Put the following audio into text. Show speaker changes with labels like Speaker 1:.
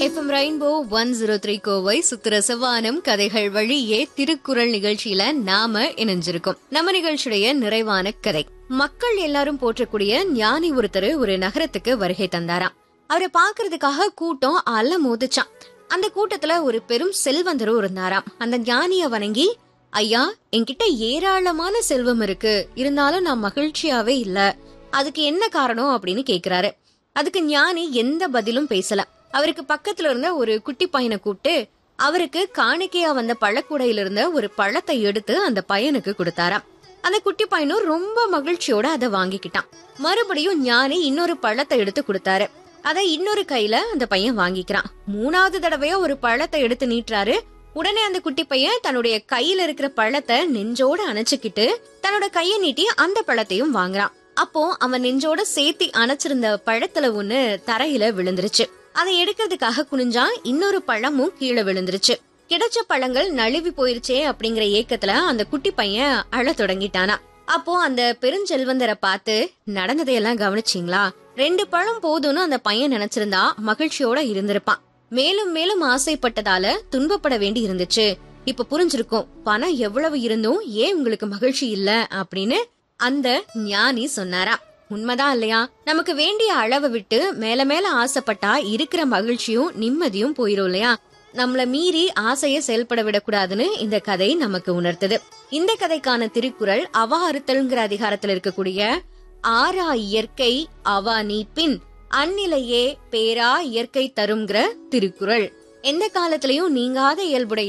Speaker 1: FM rainbow one zero three Kovai சுத்திர சவானம் கதைகள் வழியே திருக்குறள் நிகழ்ச்சியில நாம இணைஞ்சிருக்கோம் நம்ம நிகழ்ச்சியுடைய நிறைவான கதை மக்கள் எல்லாரும் போற்றக்கூடிய ஞானி ஒருத்தர் ஒரு நகரத்துக்கு வருகை தந்தாராம் அவரை பாக்குறதுக்காக கூட்டம் அல மோதிச்சான் அந்த கூட்டத்துல ஒரு பெரும் செல்வந்தரும் இருந்தாராம் அந்த ஞானிய வணங்கி ஐயா என்கிட்ட ஏராளமான செல்வம் இருக்கு இருந்தாலும் நான் மகிழ்ச்சியாவே இல்ல அதுக்கு என்ன காரணம் அப்படின்னு கேக்குறாரு அதுக்கு ஞானி எந்த பதிலும் பேசல அவருக்கு பக்கத்துல இருந்த ஒரு குட்டி பையனை கூப்பிட்டு அவருக்கு காணிக்கையா வந்த பழக்கூடையில இருந்த ஒரு பழத்தை எடுத்து அந்த பையனுக்கு கொடுத்தாராம் அந்த குட்டி பையனும் ரொம்ப மகிழ்ச்சியோட அதை வாங்கிக்கிட்டான் மறுபடியும் ஞானி இன்னொரு பழத்தை எடுத்து கொடுத்தாரு அதை இன்னொரு கையில அந்த பையன் வாங்கிக்கிறான் மூணாவது தடவையா ஒரு பழத்தை எடுத்து நீட்டுறாரு உடனே அந்த குட்டி பையன் தன்னுடைய கையில இருக்கிற பழத்தை நெஞ்சோட அணைச்சுக்கிட்டு தன்னோட கையை நீட்டி அந்த பழத்தையும் வாங்குறான் அப்போ அவன் நெஞ்சோட சேர்த்தி அணைச்சிருந்த பழத்துல ஒண்ணு தரையில விழுந்துருச்சு அதை எடுக்கிறதுக்காக குனிஞ்சான் இன்னொரு பழமும் கீழே விழுந்துருச்சு கிடைச்ச பழங்கள் நழுவி போயிருச்சே அப்படிங்கிற ஏக்கத்துல அந்த குட்டி பையன் அழ தொடங்கிட்டானா அப்போ அந்த பெருஞ்செல்வந்தரை பார்த்து நடந்ததையெல்லாம் கவனிச்சீங்களா ரெண்டு பழம் போதும்னு அந்த பையன் நினைச்சிருந்தா மகிழ்ச்சியோட இருந்திருப்பான் மேலும் மேலும் ஆசைப்பட்டதால துன்பப்பட வேண்டி இருந்துச்சு இப்ப புரிஞ்சிருக்கும் பணம் எவ்வளவு இருந்தும் ஏன் உங்களுக்கு மகிழ்ச்சி இல்ல அப்படின்னு அந்த ஞானி சொன்னாரா உண்மைதான் இல்லையா நமக்கு வேண்டிய அளவை விட்டு மேல மேல ஆசைப்பட்டா இருக்கிற மகிழ்ச்சியும் நிம்மதியும் போயிரும் இல்லையா நம்மள மீறி ஆசைய செயல்பட விடக்கூடாதுன்னு இந்த கதை நமக்கு உணர்த்தது இந்த கதைக்கான திருக்குறள் அவா அறுத்தல்ங்கிற அதிகாரத்துல இருக்கக்கூடிய ஆறா இயற்கை அவா நீப்பின் அந்நிலையே பேரா இயற்கை தருங்கிற திருக்குறள் எந்த காலத்திலயும் நீங்காத இயல்புடைய